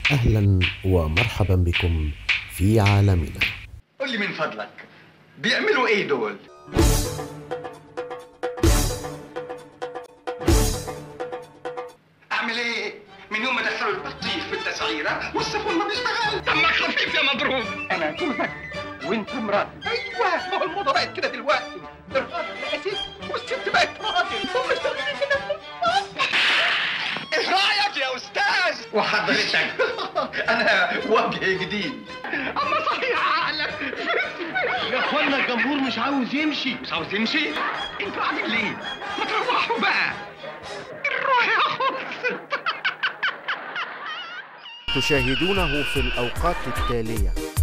اهلا ومرحبا بكم في عالمنا قول لي من فضلك بيعملوا ايه دول اعمل ايه من يوم ما دخلوا البطيخ في التسعيره والسفن ما بيشتغل دمك خفيف يا مضروب انا جوزك وانت مراتي ايوه ما هو الموضه بقت كده دلوقتي الراجل بقى ست والست بقت راجل هم شغالين في نفس ايه رايك يا استاذ وحضرتك انا وجه جديد اما صحيح عقلك يا اخوانا الجمهور مش عاوز يمشي مش عاوز يمشي انتوا قاعدين ليه ما تروحوا بقى روح يا خبز تشاهدونه في الاوقات التاليه